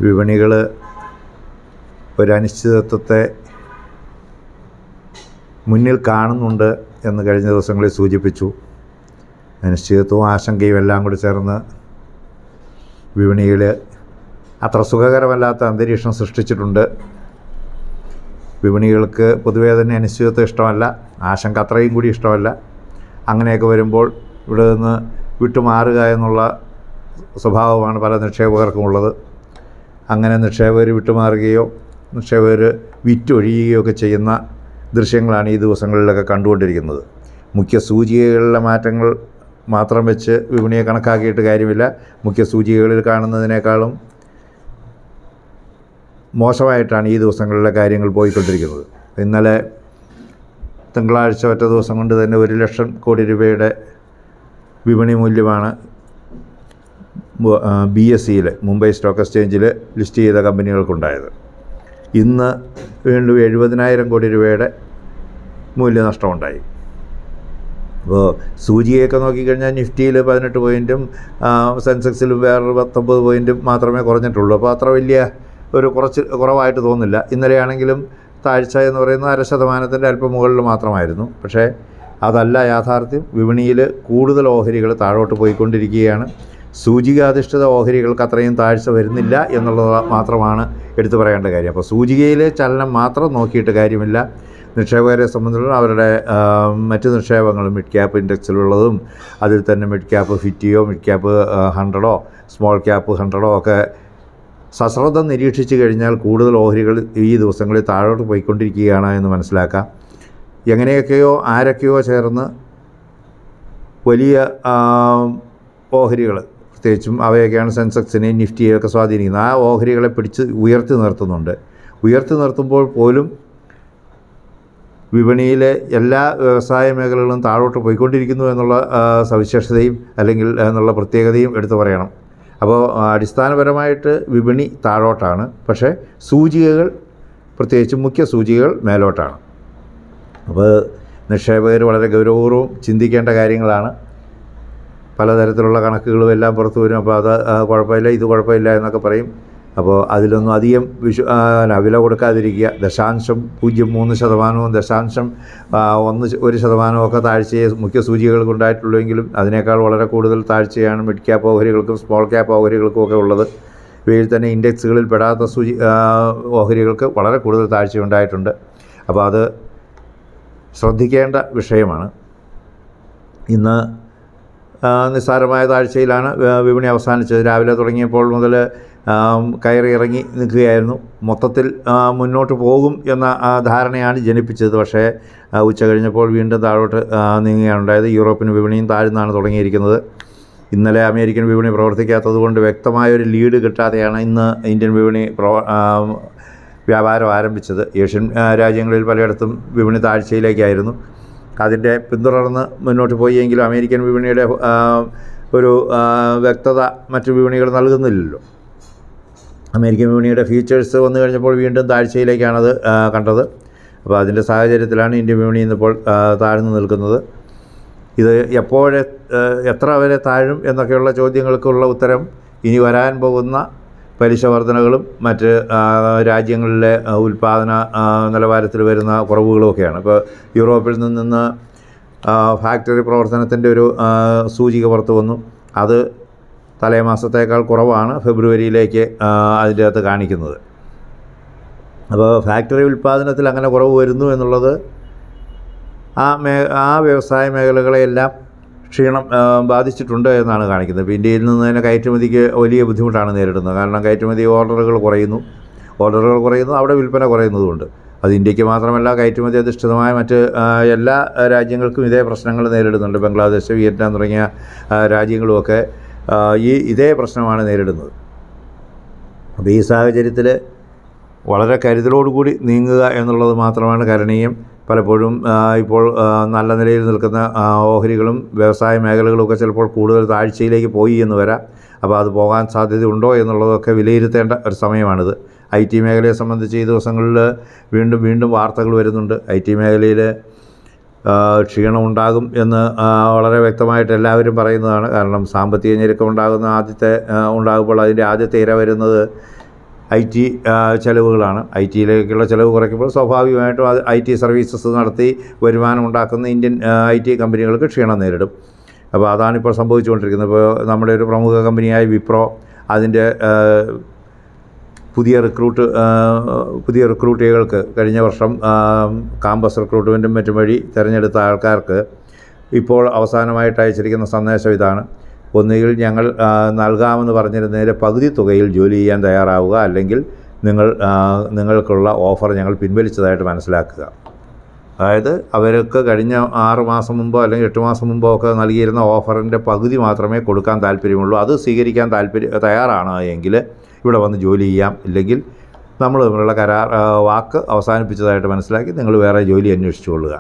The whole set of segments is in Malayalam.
വിപണികൾ ഒരു അനിശ്ചിതത്വത്തെ മുന്നിൽ കാണുന്നുണ്ട് എന്ന് കഴിഞ്ഞ ദിവസങ്ങളിൽ സൂചിപ്പിച്ചു അനിശ്ചിതത്വവും ആശങ്കയും എല്ലാം കൂടി ചേർന്ന് വിപണിയിൽ അത്ര സുഖകരമല്ലാത്ത അന്തരീക്ഷം സൃഷ്ടിച്ചിട്ടുണ്ട് വിപണികൾക്ക് പൊതുവേ തന്നെ അനിശ്ചിതത്വം ഇഷ്ടമല്ല ആശങ്ക അത്രയും കൂടി ഇഷ്ടമല്ല അങ്ങനെയൊക്കെ വരുമ്പോൾ ഇവിടെ നിന്ന് വിട്ടുമാറുക എന്നുള്ള സ്വഭാവമാണ് പല നിക്ഷേപകർക്കും ഉള്ളത് അങ്ങനെ നിക്ഷേപകർ വിട്ടുമാറുകയോ നിക്ഷേപകർ വിറ്റൊഴിയുകയോ ഒക്കെ ചെയ്യുന്ന ദൃശ്യങ്ങളാണ് ഈ ദിവസങ്ങളിലൊക്കെ കണ്ടുകൊണ്ടിരിക്കുന്നത് മുഖ്യ സൂചികകളിലെ മാറ്റങ്ങൾ മാത്രം വെച്ച് വിപണിയെ കണക്കാക്കിയിട്ട് കാര്യമില്ല മുഖ്യ സൂചികകളിൽ കാണുന്നതിനേക്കാളും മോശമായിട്ടാണ് ഈ ദിവസങ്ങളിലെ കാര്യങ്ങൾ പോയിക്കൊണ്ടിരിക്കുന്നത് ഇന്നലെ തിങ്കളാഴ്ച ഒറ്റ ദിവസം കൊണ്ട് തന്നെ ഒരു ലക്ഷം കോടി രൂപയുടെ വിപണി മൂല്യമാണ് ബി എസ് സിയിൽ മുംബൈ സ്റ്റോക്ക് എക്സ്ചേഞ്ചിൽ ലിസ്റ്റ് ചെയ്ത കമ്പനികൾക്കുണ്ടായത് ഇന്ന് വീണ്ടും എഴുപതിനായിരം കോടി രൂപയുടെ മൂല്യനഷ്ടമുണ്ടായി അപ്പോൾ സൂചിയൊക്കെ നോക്കിക്കഴിഞ്ഞാൽ നിഫ്റ്റിയിൽ പതിനെട്ട് പോയിൻറ്റും സെൻസെക്സിലും വേറൊരു പത്തൊമ്പത് പോയിൻറ്റും മാത്രമേ കുറഞ്ഞിട്ടുള്ളൂ അപ്പോൾ അത്ര വലിയ ഒരു കുറച്ച് കുറവായിട്ട് തോന്നില്ല ഇന്നലെയാണെങ്കിലും താഴ്ച എന്ന് പറയുന്നത് അര ശതമാനത്തിൻ്റെ അല്പം മുകളിൽ മാത്രമായിരുന്നു പക്ഷേ അതല്ല യാഥാർത്ഥ്യം വിപണിയിൽ കൂടുതൽ ഓഹരികൾ താഴോട്ട് പോയിക്കൊണ്ടിരിക്കുകയാണ് സൂചികാധിഷ്ഠിത ഓഹരികൾക്ക് അത്രയും താഴ്ച വരുന്നില്ല എന്നുള്ളത് മാത്രമാണ് എടുത്തു പറയേണ്ട കാര്യം അപ്പോൾ സൂചികയിലെ ചലനം മാത്രം നോക്കിയിട്ട് കാര്യമില്ല നിക്ഷേപകരെ സംബന്ധിച്ചിടത്തോളം അവരുടെ ആ, മറ്റ് നിക്ഷേപങ്ങൾ മിഡ് ക്യാപ്പ് ഇൻഡെക്സിലുള്ളതും അതിൽ തന്നെ മിഡ് ക്യാപ്പ് ഫിഫ്റ്റിയോ മിഡ് ക്യാപ്പ് ഹൺഡ്രഡോ സ്മോൾ ക്യാപ്പ് ഹൺഡ്രഡോ ഒക്കെ സശ്രദ്ധം നിരീക്ഷിച്ച് കഴിഞ്ഞാൽ കൂടുതൽ ഓഹരികൾ ഈ ദിവസങ്ങളിൽ താഴോട്ട് പോയിക്കൊണ്ടിരിക്കുകയാണ് എന്ന് മനസ്സിലാക്കാം എങ്ങനെയൊക്കെയോ ആരൊക്കെയോ ചേർന്ന് വലിയ ഓഹരികൾ പ്രത്യേകിച്ചും അവയൊക്കെയാണ് സെൻസെക്സിനെയും നിഫ്റ്റിയെയൊക്കെ സ്വാധീനിക്കുന്നത് ആ ഓഹരികളെ പിടിച്ച് ഉയർത്തി നിർത്തുന്നുണ്ട് ഉയർത്തി നിർത്തുമ്പോൾ പോലും വിപണിയിലെ എല്ലാ വ്യവസായ മേഖലകളും താഴോട്ട് പോയിക്കൊണ്ടിരിക്കുന്നു എന്നുള്ള ആ, സവിശേഷതയും അല്ലെങ്കിൽ എന്നുള്ള പ്രത്യേകതയും എടുത്തു പറയണം അപ്പോൾ ആ, അടിസ്ഥാനപരമായിട്ട് വിപണി താഴോട്ടാണ് പക്ഷേ സൂചികകൾ പ്രത്യേകിച്ച് മുഖ്യ സൂചികകൾ മേലോട്ടാണ് അപ്പോൾ നിക്ഷേപകർ വളരെ ഗൗരവപൂർവ്വം ചിന്തിക്കേണ്ട കാര്യങ്ങളാണ് പലതരത്തിലുള്ള കണക്കുകളും എല്ലാം പുറത്തു വരും അപ്പോൾ അത് ആ, കുഴപ്പമില്ല ഇത് കുഴപ്പമില്ല എന്നൊക്കെ പറയും അപ്പോൾ അതിലൊന്നും അധികം വിശ്വ ആ, ന, വില കൊടുക്കാതിരിക്കുക ദശാംശം പൂജ്യം മൂന്ന് ശതമാനവും ദശാംശം ആ, ഒന്ന് ശ- ഒരു ശതമാനവും ഒക്കെ താഴ്ചയെ മുഖ്യ സൂചികൾക്ക് ഉണ്ടായിട്ടുള്ളെങ്കിലും അതിനേക്കാൾ വളരെ കൂടുതൽ താഴ്ചയാണ് മിഡ് ക്യാപ്പ് ഓഹരികൾക്കും സ്മോൾ ക്യാപ്പ് ഓഹരികൾക്കും ഒക്കെ ഉള്ളത് ഇവയിൽ തന്നെ ഇൻഡെക്സുകളിൽ പെടാത്ത സൂചി ആ, ഓഹരികൾക്ക് വളരെ കൂടുതൽ താഴ്ച ഉണ്ടായിട്ടുണ്ട് അപ്പോൾ അത് ശ്രദ്ധിക്കേണ്ട വിഷയമാണ് ഇന്ന് ആ, നിസ്സാരമായ താഴ്ചയിലാണ് ആ, വിപണി അവസാനിച്ചത് രാവിലെ തുടങ്ങിയപ്പോൾ മുതൽ ആ, കയറി ഇറങ്ങി നിൽക്കുകയായിരുന്നു മൊത്തത്തിൽ ആ, മുന്നോട്ട് പോകും എന്ന ആ, ധാരണയാണ് ജനിപ്പിച്ചത് പക്ഷേ ആ, ഉച്ച കഴിഞ്ഞപ്പോൾ വീണ്ടും താഴോട്ട് ആ, നീങ്ങുകയാണ് ഉണ്ടായത് യൂറോപ്യൻ വിപണിയും താഴ്ന്നാണ് തുടങ്ങിയിരിക്കുന്നത് ഇന്നലെ അമേരിക്കൻ വിപണി പ്രവർത്തിക്കാത്തത് കൊണ്ട് വ്യക്തമായൊരു ലീഡ് കിട്ടാതെയാണ് ഇന്ന് ഇന്ത്യൻ വിപണി പ്രവ ആ, വ്യാപാരം ആരംഭിച്ചത് ഏഷ്യൻ ആ, രാജ്യങ്ങളിൽ പലയിടത്തും വിപണി താഴ്ചയിലേക്കായിരുന്നു അതിൻ്റെ പിന്തുടർന്ന് മുന്നോട്ട് പോയി എങ്കിലും അമേരിക്കൻ വിപണിയുടെ ആ, ഒരു ആ, വ്യക്തത മറ്റു വിപണികൾ നൽകുന്നില്ലല്ലോ അമേരിക്കൻ വിപണിയുടെ ഫീച്ചേഴ്സ് വന്നു കഴിഞ്ഞപ്പോൾ വീണ്ടും താഴ്ചയിലേക്കാണത് ആ, കണ്ടത് അപ്പോൾ അതിൻ്റെ സാഹചര്യത്തിലാണ് ഇന്ത്യൻ വിപണി ഇന്നിപ്പോൾ ആ, താഴ്ന്നു നിൽക്കുന്നത് ഇത് എപ്പോഴെ എത്ര വരെ താഴും എന്നൊക്കെയുള്ള ചോദ്യങ്ങൾക്കുള്ള ഉത്തരം ഇനി വരാൻ പോകുന്ന പലിശ വർധനകളും മറ്റ് ആ, രാജ്യങ്ങളിലെ ആ, ഉൽപ്പാദന ആ, നിലവാരത്തിൽ വരുന്ന കുറവുകളുമൊക്കെയാണ് ഇപ്പോൾ യൂറോപ്പിൽ നിന്ന് ആ, ഫാക്ടറി പ്രവർത്തനത്തിൻ്റെ ഒരു ആ, സൂചിക പുറത്തു വന്നു അത് തലേമാസത്തേക്കാൾ കുറവാണ് ഫെബ്രുവരിയിലേക്ക് ആ, അതിൻ്റെ അകത്ത് കാണിക്കുന്നത് അപ്പോൾ ഫാക്ടറി ഉൽപ്പാദനത്തിൽ അങ്ങനെ കുറവ് വരുന്നു എന്നുള്ളത് ആ മേ ആ വ്യവസായ മേഖലകളെയെല്ലാം ക്ഷീണം ആ, ബാധിച്ചിട്ടുണ്ട് എന്നാണ് കാണിക്കുന്നത് ഇപ്പോൾ ഇന്ത്യയിൽ നിന്ന് തന്നെ കയറ്റുമതിക്ക് വലിയ ബുദ്ധിമുട്ടാണ് നേരിടുന്നത് കാരണം കയറ്റുമതി ഓർഡറുകൾ കുറയുന്നു ഓർഡറുകൾ കുറയുന്നു അവിടെ വിൽപ്പന കുറയുന്നതുകൊണ്ട് അത് ഇന്ത്യക്ക് മാത്രമല്ല കയറ്റുമതി അധിഷ്ഠിതമായ മറ്റ് ആ, എല്ലാ രാജ്യങ്ങൾക്കും ഇതേ പ്രശ്നങ്ങൾ നേരിടുന്നുണ്ട് ബംഗ്ലാദേശ് വിയറ്റ്നാം തുടങ്ങിയ ആ, രാജ്യങ്ങളുമൊക്കെ ആ, ഈ ഇതേ പ്രശ്നമാണ് നേരിടുന്നത് അപ്പോൾ ഈ സാഹചര്യത്തിൽ വളരെ കരുതലോടുകൂടി നീങ്ങുക എന്നുള്ളത് മാത്രമാണ് കരണീയം പലപ്പോഴും ആ, ഇപ്പോൾ ആ, നല്ല നിലയിൽ നിൽക്കുന്ന ആ, ഓഹരികളും വ്യവസായ മേഖലകളും ഒക്കെ ചിലപ്പോൾ കൂടുതൽ താഴ്ചയിലേക്ക് പോയി എന്ന് വരാം അപ്പോൾ അത് പോകാൻ സാധ്യതയുണ്ടോ എന്നുള്ളതൊക്കെ വിലയിരുത്തേണ്ട ഒരു സമയമാണിത് ഐ ടി മേഖലയെ സംബന്ധിച്ച് ഈ ദിവസങ്ങളിൽ വീണ്ടും വീണ്ടും വാർത്തകൾ വരുന്നുണ്ട് ഐ ടി മേഖലയിൽ ആ, ക്ഷീണമുണ്ടാകും എന്ന് ആ, വളരെ വ്യക്തമായിട്ട് എല്ലാവരും പറയുന്നതാണ് കാരണം സാമ്പത്തിക ഞെരുക്കം ഉണ്ടാകുന്ന ആദ്യത്തെ ആ, ഉണ്ടാകുമ്പോൾ അതിൻ്റെ ആദ്യത്തെ ഇര വരുന്നത് ഐ ടി ചിലവുകളാണ് ഐ ടിയിലേക്കുള്ള ചിലവ് കുറയ്ക്കുമ്പോൾ സ്വാഭാവികമായിട്ടും അത് ഐ ടി സർവീസസ് നടത്തി വരുമാനം ഉണ്ടാക്കുന്ന ഇന്ത്യൻ ഐ ടി കമ്പനികൾക്ക് ക്ഷീണം നേരിടും അപ്പോൾ അതാണിപ്പോൾ സംഭവിച്ചുകൊണ്ടിരിക്കുന്നത് ഇപ്പോൾ നമ്മുടെ ഒരു പ്രമുഖ കമ്പനിയായ വിപ്രോ അതിൻ്റെ ആ, പുതിയ റിക്രൂട്ട് ആ, പുതിയ റിക്രൂട്ടുകൾക്ക് കഴിഞ്ഞ വർഷം ആ, കാമ്പസ് റിക്രൂട്ട്മെൻറ്റും മറ്റും വഴി തിരഞ്ഞെടുത്ത ആൾക്കാർക്ക് ഇപ്പോൾ അവസാനമായിട്ട് അയച്ചിരിക്കുന്ന സന്ദേശം ഇതാണ് ഒന്നുകിൽ ഞങ്ങൾ ആ, നൽകാമെന്ന് പറഞ്ഞിരുന്നതിൻ്റെ പകുതി തുകയിൽ ജോലി ചെയ്യാൻ തയ്യാറാവുക അല്ലെങ്കിൽ നിങ്ങൾ ആ, നിങ്ങൾക്കുള്ള ഓഫർ ഞങ്ങൾ പിൻവലിച്ചതായിട്ട് മനസ്സിലാക്കുക അതായത് അവർക്ക് കഴിഞ്ഞ ആറ് മാസം മുമ്പോ അല്ലെങ്കിൽ എട്ട് മാസം മുമ്പോ ഒക്കെ നൽകിയിരുന്ന ഓഫറിൻ്റെ പകുതി മാത്രമേ കൊടുക്കാൻ താല്പര്യമുള്ളൂ അത് സ്വീകരിക്കാൻ താല്പര്യം തയ്യാറാണ് എങ്കിൽ ഇവിടെ വന്ന് ജോലി ചെയ്യാം ഇല്ലെങ്കിൽ നമ്മൾ തമ്മിലുള്ള കരാർ ആ, വാക്ക് അവസാനിപ്പിച്ചതായിട്ട് മനസ്സിലാക്കി നിങ്ങൾ വേറെ ജോലി അന്വേഷിച്ചു കൊള്ളുക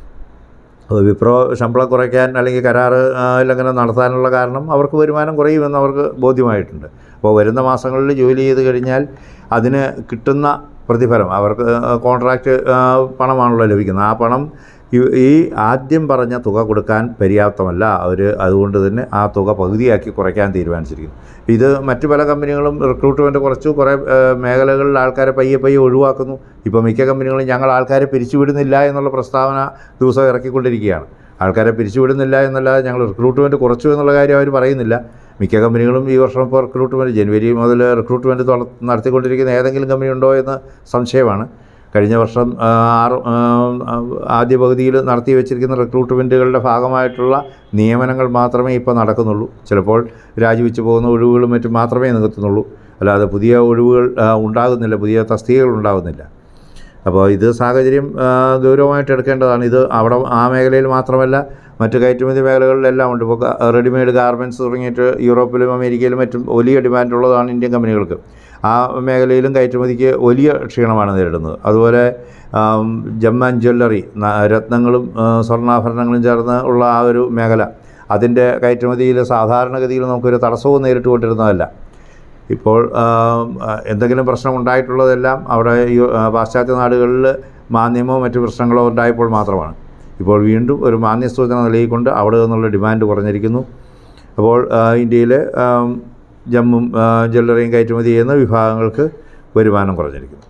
അത് വിപ്രോ ശമ്പളം കുറയ്ക്കാൻ അല്ലെങ്കിൽ കരാർ ആ, ലംഘനം നടത്താനുള്ള കാരണം അവർക്ക് വരുമാനം കുറയുമെന്ന് അവർക്ക് ബോധ്യമായിട്ടുണ്ട് അപ്പോൾ വരുന്ന മാസങ്ങളിൽ ജോലി ചെയ്ത് കഴിഞ്ഞാൽ അതിന് കിട്ടുന്ന പ്രതിഫലം അവർക്ക് കോൺട്രാക്റ്റ് ആ, പണമാണല്ലോ ലഭിക്കുന്നത് ആ പണം ഈ- ഈ ആദ്യം പറഞ്ഞ തുക കൊടുക്കാൻ പര്യാപ്തമല്ല അവർ അതുകൊണ്ട് തന്നെ ആ തുക പകുതിയാക്കി കുറയ്ക്കാൻ തീരുമാനിച്ചിരിക്കുന്നു ഇത് മറ്റു പല കമ്പനികളും റിക്രൂട്ട്മെൻറ്റ് കുറച്ചു കുറേ ആ, മേഖലകളിൽ ആൾക്കാരെ പയ്യെ പയ്യെ ഒഴിവാക്കുന്നു ഇപ്പോൾ മിക്ക കമ്പനികളും ഞങ്ങൾ ആൾക്കാരെ പിരിച്ചുവിടുന്നില്ല എന്നുള്ള പ്രസ്താവന ദിവസം ഇറക്കിക്കൊണ്ടിരിക്കുകയാണ് ആൾക്കാരെ പിരിച്ചുവിടുന്നില്ല എന്നല്ലാതെ ഞങ്ങൾ റിക്രൂട്ട്മെൻറ്റ് കുറച്ചു എന്നുള്ള കാര്യം അവർ പറയുന്നില്ല മിക്ക കമ്പനികളും ഈ വർഷം ഇപ്പോൾ റിക്രൂട്ട്മെൻറ്റ് ജനുവരി മുതൽ റിക്രൂട്ട്മെൻറ്റ് നടത്തിക്കൊണ്ടിരിക്കുന്ന ഏതെങ്കിലും കമ്പനി ഉണ്ടോ എന്ന് സംശയമാണ് കഴിഞ്ഞ വർഷം ആ, ആറ് ആ, ആദ്യ പകുതിയിൽ നടത്തി വെച്ചിരിക്കുന്ന റിക്രൂട്ട്മെൻറ്റുകളുടെ ഭാഗമായിട്ടുള്ള നിയമനങ്ങൾ മാത്രമേ ഇപ്പോൾ നടക്കുന്നുള്ളൂ ചിലപ്പോൾ രാജിവെച്ച് പോകുന്ന ഒഴിവുകളും മറ്റും മാത്രമേ നികത്തുന്നുള്ളൂ അല്ലാതെ പുതിയ ഒഴിവുകൾ ആ, ഉണ്ടാകുന്നില്ല പുതിയ തസ്തികകൾ ഉണ്ടാകുന്നില്ല അപ്പോൾ ഇത് സാഹചര്യം ആ, ഗൗരവമായിട്ട് എടുക്കേണ്ടതാണ് ഇത് അവിടെ ആ മേഖലയിൽ മാത്രമല്ല മറ്റ് കയറ്റുമതി മേഖലകളിലെല്ലാം ഉണ്ട് ഇപ്പോൾ ഗ- റെഡിമെയ്ഡ് ഗാർമെൻറ്റ്സ് തുടങ്ങിയിട്ട് യൂറോപ്പിലും അമേരിക്കയിലും മറ്റും വലിയ ഡിമാൻഡുള്ളതാണ് ഇന്ത്യൻ കമ്പനികൾക്ക് ആ മേഖലയിലും കയറ്റുമതിക്ക് വലിയ ക്ഷീണമാണ് നേരിടുന്നത് അതുപോലെ ആം, ജം ആൻഡ് ജ്വല്ലറി ന- രത്നങ്ങളും ആ, സ്വർണ്ണാഭരണങ്ങളും ചേർന്ന് ഉള്ള ആ ഒരു മേഖല അതിൻ്റെ കയറ്റുമതിയിൽ സാധാരണഗതിയിൽ നമുക്കൊരു തടസ്സവും നേരിട്ടുകൊണ്ടിരുന്നതല്ല ഇപ്പോൾ ആ, എന്തെങ്കിലും പ്രശ്നം ഉണ്ടായിട്ടുള്ളതെല്ലാം അവിടെ ഈ ആ, പാശ്ചാത്യ നാടുകളിൽ മാന്ദ്യമോ മറ്റു പ്രശ്നങ്ങളോ ഉണ്ടായപ്പോൾ മാത്രമാണ് ഇപ്പോൾ വീണ്ടും ഒരു മാന്യ സൂചന നൽകിക്കൊണ്ട് അവിടെ നിന്നുള്ള ഡിമാൻഡ് കുറഞ്ഞിരിക്കുന്നു അപ്പോൾ ആ, ഇന്ത്യയിലെ ആം, ജമ്മും ആ, ജ്വല്ലറിയും കയറ്റുമതി ചെയ്യുന്ന വിഭാഗങ്ങൾക്ക് വരുമാനം കുറഞ്ഞിരിക്കുന്നു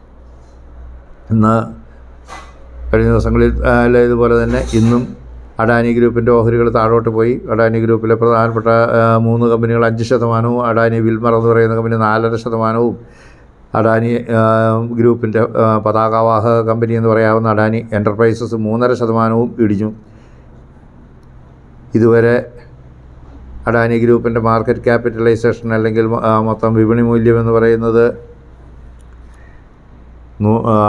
ഇന്ന് കഴിഞ്ഞ ദിവസങ്ങളിൽ ആ, അല്ല ഇതുപോലെ തന്നെ ഇന്നും അഡാനി ഗ്രൂപ്പിൻ്റെ ഓഹരികൾ താഴോട്ട് പോയി അഡാനി ഗ്രൂപ്പിലെ പ്രധാനപ്പെട്ട ആ, മൂന്ന് കമ്പനികൾ അഞ്ച് ശതമാനവും അഡാനി വിൽമർ എന്ന് പറയുന്ന കമ്പനി നാലര ശതമാനവും അഡാനി ആ, ഗ്രൂപ്പിൻ്റെ ആ, പതാകവാഹക കമ്പനി എന്ന് പറയാവുന്ന അഡാനി എൻ്റർപ്രൈസസ് മൂന്നര ശതമാനവും ഇടിഞ്ഞു ഇതുവരെ അഡാനി ഗ്രൂപ്പിൻ്റെ മാർക്കറ്റ് ക്യാപിറ്റലൈസേഷൻ അല്ലെങ്കിൽ ആ, മൊത്തം വിപണി മൂല്യം എന്ന് പറയുന്നത് നൂ- ആ,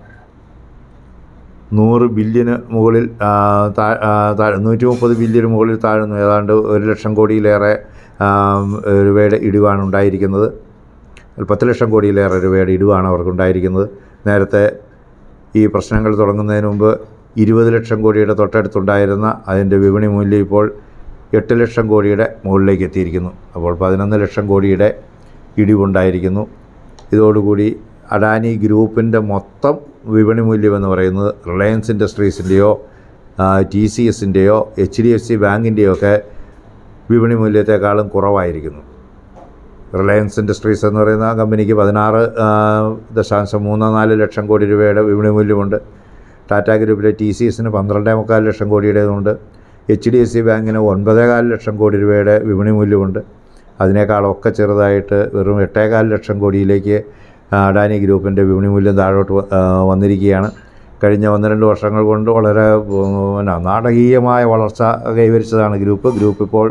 നൂറ് ബില്യന് മുകളിൽ ആ, താ- ആ, താഴെ നൂറ്റി മുപ്പത് ബില്യന് മുകളിൽ താഴുന്നു ഏതാണ്ട് ഒരു ലക്ഷം കോടിയിലേറെ ആ, രൂപയുടെ ഇടിവാണ് ഉണ്ടായിരിക്കുന്നത് പത്ത് ലക്ഷം കോടിയിലേറെ രൂപയുടെ ഇടിവാണ് അവർക്കുണ്ടായിരിക്കുന്നത് നേരത്തെ ഈ പ്രശ്നങ്ങൾ തുടങ്ങുന്നതിന് മുമ്പ് ഇരുപത് ലക്ഷം കോടിയുടെ തൊട്ടടുത്തുണ്ടായിരുന്ന അതിൻ്റെ വിപണി മൂല്യം ഇപ്പോൾ എട്ട് ലക്ഷം കോടിയുടെ മുകളിലേക്ക് എത്തിയിരിക്കുന്നു അപ്പോൾ പതിനൊന്ന് ലക്ഷം കോടിയുടെ ഇടിവുണ്ടായിരിക്കുന്നു ഇതോടുകൂടി അഡാനി ഗ്രൂപ്പിൻ്റെ മൊത്തം വിപണി മൂല്യം എന്ന് പറയുന്നത് റിലയൻസ് ഇൻഡസ്ട്രീസിൻ്റെയോ ടി സി എസിൻ്റെയോ എച്ച് ഡി എഫ് സി ബാങ്കിൻ്റെയോ ഒക്കെ വിപണി മൂല്യത്തെക്കാളും കുറവായിരിക്കുന്നു റിലയൻസ് ഇൻഡസ്ട്രീസ് എന്ന് പറയുന്ന ആ കമ്പനിക്ക് പതിനാറ് ആ, ദശാംശം മൂന്ന് നാല് ലക്ഷം കോടി രൂപയുടെ വിപണി മൂല്യമുണ്ട് ടാറ്റ ഗ്രൂപ്പിലെ ടി സി എസിന് പന്ത്രണ്ടേ മുക്കാൽ ലക്ഷം കോടിയുടേതുണ്ട് എച്ച് ഡി എഫ് സി ബാങ്കിന് ഒൻപതേകാൽ ലക്ഷം കോടി രൂപയുടെ വിപണി മൂല്യമുണ്ട് അതിനേക്കാളൊക്കെ ചെറുതായിട്ട് വെറും എട്ടേകാൽ ലക്ഷം കോടിയിലേക്ക് ആ, അഡാനി ഗ്രൂപ്പിൻ്റെ വിപണി മൂല്യം താഴോട്ട് വ- ആ, വന്നിരിക്കുകയാണ് കഴിഞ്ഞ ഒന്ന് രണ്ട് വർഷങ്ങൾ കൊണ്ട് വളരെ ഉം, പിന്നെ നാടകീയമായ വളർച്ച കൈവരിച്ചതാണ് ഗ്രൂപ്പ് ഗ്രൂപ്പ് ഇപ്പോൾ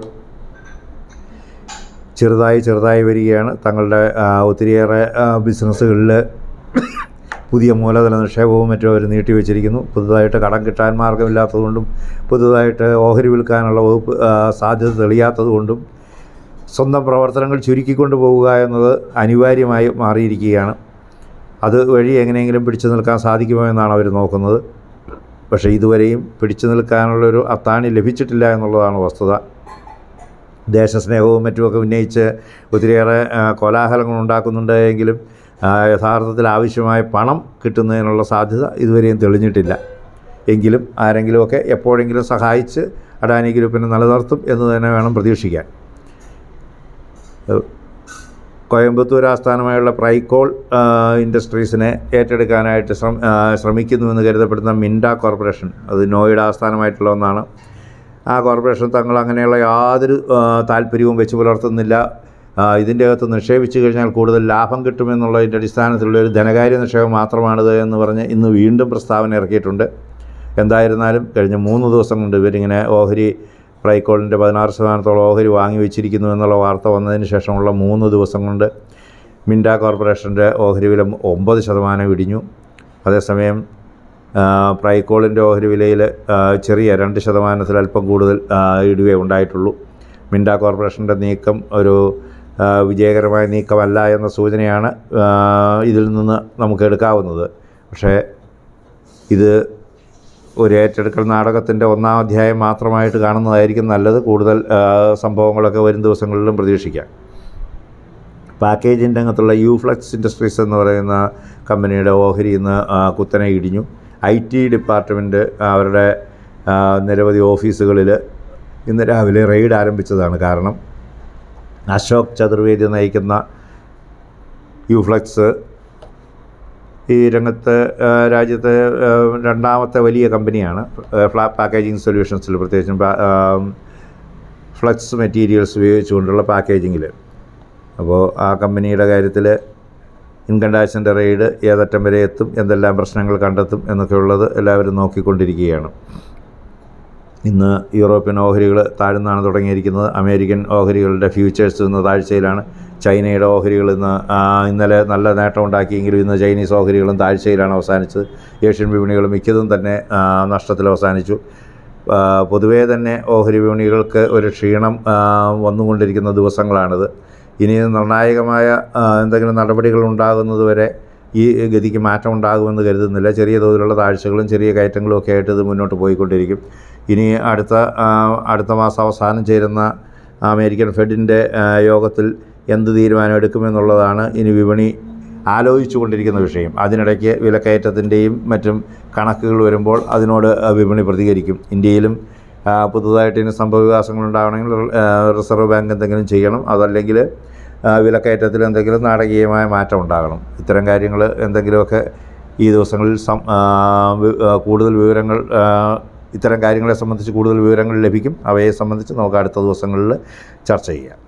ചെറുതായി ചെറുതായി വരികയാണ് തങ്ങളുടെ ആ, ഒത്തിരിയേറെ ബിസിനസ്സുകളിൽ പുതിയ മൂലധന നിക്ഷേപവും മറ്റും അവർ നീട്ടിവെച്ചിരിക്കുന്നു പുതുതായിട്ട് കടം കിട്ടാൻ മാർഗമില്ലാത്തതുകൊണ്ടും പുതുതായിട്ട് ഓഹരി വിൽക്കാനുള്ള വകുപ്പ് ആ, സാധ്യത തെളിയാത്തതുകൊണ്ടും സ്വന്തം പ്രവർത്തനങ്ങൾ ചുരുക്കിക്കൊണ്ട് പോവുക എന്നത് അനിവാര്യമായി മാറിയിരിക്കുകയാണ് അത് വഴി എങ്ങനെയെങ്കിലും പിടിച്ചു നിൽക്കാൻ സാധിക്കുമോ എന്നാണ് അവർ നോക്കുന്നത് പക്ഷേ ഇതുവരെയും പിടിച്ചു നിൽക്കാനുള്ളൊരു അത്താണി ലഭിച്ചിട്ടില്ല എന്നുള്ളതാണ് വസ്തുത ദേശസ്നേഹവും മറ്റുമൊക്കെ ഉന്നയിച്ച് ഒത്തിരിയേറെ ആ, കോലാഹലങ്ങൾ ഉണ്ടാക്കുന്നുണ്ട് എങ്കിലും ആ, യഥാർത്ഥത്തിൽ ആവശ്യമായ പണം കിട്ടുന്നതിനുള്ള സാധ്യത ഇതുവരെയും തെളിഞ്ഞിട്ടില്ല എങ്കിലും ആരെങ്കിലുമൊക്കെ എപ്പോഴെങ്കിലും സഹായിച്ച് അഡാനി ഗ്രൂപ്പിനെ നിലനിർത്തും എന്ന് തന്നെ വേണം പ്രതീക്ഷിക്കാൻ കോയമ്പത്തൂർ ആസ്ഥാനമായുള്ള പ്രൈക്കോൾ ആ, ഇൻഡസ്ട്രീസിനെ ഏറ്റെടുക്കാനായിട്ട് ശ്രമ ആ, ശ്രമിക്കുന്നുവെന്ന് കരുതപ്പെടുന്ന മിൻഡ കോർപ്പറേഷൻ അത് നോയിഡ ആസ്ഥാനമായിട്ടുള്ള ഒന്നാണ് ആ കോർപ്പറേഷൻ തങ്ങൾ അങ്ങനെയുള്ള യാതൊരു ആ, താല്പര്യവും വെച്ച് പുലർത്തുന്നില്ല ആ, ഇതിൻ്റെ അകത്ത് നിക്ഷേപിച്ചു കഴിഞ്ഞാൽ കൂടുതൽ ലാഭം കിട്ടുമെന്നുള്ളതിൻ്റെ അടിസ്ഥാനത്തിലുള്ള ഒരു ധനകാര്യ നിക്ഷേപം മാത്രമാണിത് എന്ന് പറഞ്ഞ് ഇന്ന് വീണ്ടും പ്രസ്താവന ഇറക്കിയിട്ടുണ്ട് എന്തായിരുന്നാലും കഴിഞ്ഞ മൂന്ന് ദിവസം കൊണ്ട് ഇവരിങ്ങനെ ഓഹരി പ്രൈക്കോളിൻ്റെ പതിനാറ് ശതമാനത്തോളം ഓഹരി വാങ്ങി വെച്ചിരിക്കുന്നു എന്നുള്ള വാർത്ത വന്നതിന് ശേഷമുള്ള മൂന്ന് ദിവസം കൊണ്ട് മിൻഡ കോർപ്പറേഷൻ്റെ ഓഹരി വില ഒമ്പത് ശതമാനം ഇടിഞ്ഞു അതേസമയം ആ, പ്രൈക്കോളിൻ്റെ ഓഹരി വിലയിൽ ആ, ചെറിയ രണ്ട് ശതമാനത്തിൽ അല്പം കൂടുതൽ ആ, ഇടിവേ ഉണ്ടായിട്ടുള്ളൂ മിൻഡ കോർപ്പറേഷൻ്റെ നീക്കം ഒരു ആ, വിജയകരമായ നീക്കമല്ല എന്ന സൂചനയാണ് ആ, ഇതിൽ നിന്ന് നമുക്ക് എടുക്കാവുന്നത് പക്ഷേ ഇത് ഒരു ഏറ്റെടുക്കൽ നാടകത്തിൻ്റെ ഒന്നാം അധ്യായം മാത്രമായിട്ട് കാണുന്നതായിരിക്കും നല്ലത് കൂടുതൽ ആ, സംഭവങ്ങളൊക്കെ വരും ദിവസങ്ങളിലും പ്രതീക്ഷിക്കാം പാക്കേജിംഗ് രംഗത്തുള്ള യൂഫ്ലക്സ് ഇൻഡസ്ട്രീസ് എന്ന് പറയുന്ന കമ്പനിയുടെ ഓഹരി ഇന്ന് ആ, കുത്തനെ ഇടിഞ്ഞു ഐ ടി ഡിപ്പാർട്ട്മെൻറ്റ് അവരുടെ ആ, നിരവധി ഓഫീസുകളിൽ ഇന്ന് രാവിലെ റെയ്ഡ് ആരംഭിച്ചതാണ് കാരണം അശോക് ചതുർവേദി നയിക്കുന്ന യൂഫ്ലക്സ് ഈ രംഗത്ത് ആ, രാജ്യത്തെ ആ, രണ്ടാമത്തെ വലിയ കമ്പനിയാണ് ഫ്ലാ പാക്കേജിങ് സൊല്യൂഷൻസിൽ പ്രത്യേകിച്ചും പാ- ആ, ഫ്ലക്സ് മെറ്റീരിയൽസ് ഉപയോഗിച്ചുകൊണ്ടുള്ള പാക്കേജിങ്ങിൽ അപ്പോൾ ആ കമ്പനിയുടെ കാര്യത്തിൽ ഇൻകം ടാക്സിൻ്റെ റെയ്ഡ് ഏതറ്റം വരെ എത്തും എന്തെല്ലാം പ്രശ്നങ്ങൾ കണ്ടെത്തും എന്നൊക്കെ ഉള്ളത് എല്ലാവരും നോക്കിക്കൊണ്ടിരിക്കുകയാണ് ഇന്ന് യൂറോപ്യൻ ഓഹരികൾ താഴ്ന്നാണ് തുടങ്ങിയിരിക്കുന്നത് അമേരിക്കൻ ഓഹരികളുടെ ഫ്യൂച്ചേഴ്സ് ഇന്ന് താഴ്ചയിലാണ് ചൈനയുടെ ഓഹരികൾ ഇന്ന് ആ, ഇന്നലെ നല്ല നേട്ടം ഉണ്ടാക്കിയെങ്കിലും ഇന്ന് ചൈനീസ് ഓഹരികളും താഴ്ചയിലാണ് അവസാനിച്ചത് ഏഷ്യൻ വിപണികൾ മിക്കതും തന്നെ ആ, നഷ്ടത്തിൽ അവസാനിച്ചു ആ, പൊതുവേ തന്നെ ഓഹരി വിപണികൾക്ക് ഒരു ക്ഷീണം ആ, വന്നുകൊണ്ടിരിക്കുന്ന ദിവസങ്ങളാണിത് ഇനി നിർണായകമായ ആ, എന്തെങ്കിലും നടപടികൾ ഉണ്ടാകുന്നതുവരെ ഈ ഗതിക്ക് മാറ്റം ഉണ്ടാകുമെന്ന് കരുതുന്നില്ല ചെറിയ തോതിലുള്ള താഴ്ചകളും ചെറിയ കയറ്റങ്ങളും ഒക്കെ ആയിട്ട് ഇത് മുന്നോട്ട് പോയിക്കൊണ്ടിരിക്കും ഇനി അടുത്ത ആ, അടുത്ത മാസം അവസാനം ചേരുന്ന അമേരിക്കൻ ഫെഡിൻ്റെ ആ, യോഗത്തിൽ എന്ത് തീരുമാനം എടുക്കുമെന്നുള്ളതാണ് ഇനി വിപണി ആലോചിച്ചു കൊണ്ടിരിക്കുന്ന വിഷയം അതിനിടയ്ക്ക് വിലക്കയറ്റത്തിൻ്റെയും മറ്റും കണക്കുകൾ വരുമ്പോൾ അതിനോട് ആ, വിപണി പ്രതികരിക്കും ഇന്ത്യയിലും ആ, പുതുതായിട്ട് ഇനി സംഭവവികാസങ്ങൾ ഉണ്ടാവണമെങ്കിൽ ആ, റിസർവ് ബാങ്ക് എന്തെങ്കിലും ചെയ്യണം അതല്ലെങ്കിൽ ആ, വിലക്കയറ്റത്തിൽ എന്തെങ്കിലും നാടകീയമായ മാറ്റം ഉണ്ടാകണം ഇത്തരം കാര്യങ്ങൾ എന്തെങ്കിലുമൊക്കെ ഈ ദിവസങ്ങളിൽ സം ആ, വി- ആ, കൂടുതൽ വിവരങ്ങൾ ആ, ഇത്തരം കാര്യങ്ങളെ സംബന്ധിച്ച് കൂടുതൽ വിവരങ്ങൾ ലഭിക്കും അവയെ സംബന്ധിച്ച് നമുക്ക് അടുത്ത ദിവസങ്ങളിൽ ചർച്ച ചെയ്യാം